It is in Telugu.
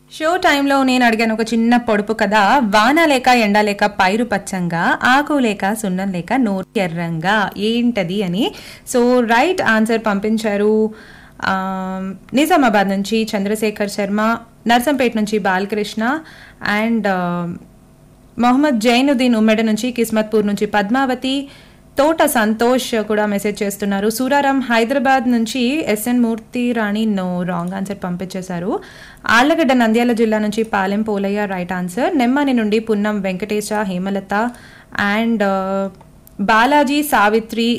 షో టైంలో నేను అడిగాను ఒక చిన్న పొడుపు కదా వాన లేక ఎండ లేక పైరు పచ్చంగా ఆకు లేక సున్నం లేక నోరు ఎర్రంగా ఏంటది అని సో రైట్ ఆన్సర్ పంపించారు ఆ, నిజామాబాద్ నుంచి చంద్రశేఖర్ శర్మ నర్సంపేట నుంచి బాలకృష్ణ అండ్ మొహమ్మద్ జైనుద్దీన్ ఉమ్మెడ నుంచి కిస్మత్పూర్ నుంచి పద్మావతి తోట సంతోష్ కూడా మెసేజ్ చేస్తున్నారు సూరారాం హైదరాబాద్ నుంచి SN Murthy Rani no wrong answer పంపించేశారు ఆళ్లగడ్డ నంద్యాల జిల్లా నుంచి పాలెం పోలయ్య రైట్ ఆన్సర్ నెమ్మని నుండి పున్నం వెంకటేశ హేమలత అండ్ బాలాజీ సావిత్రి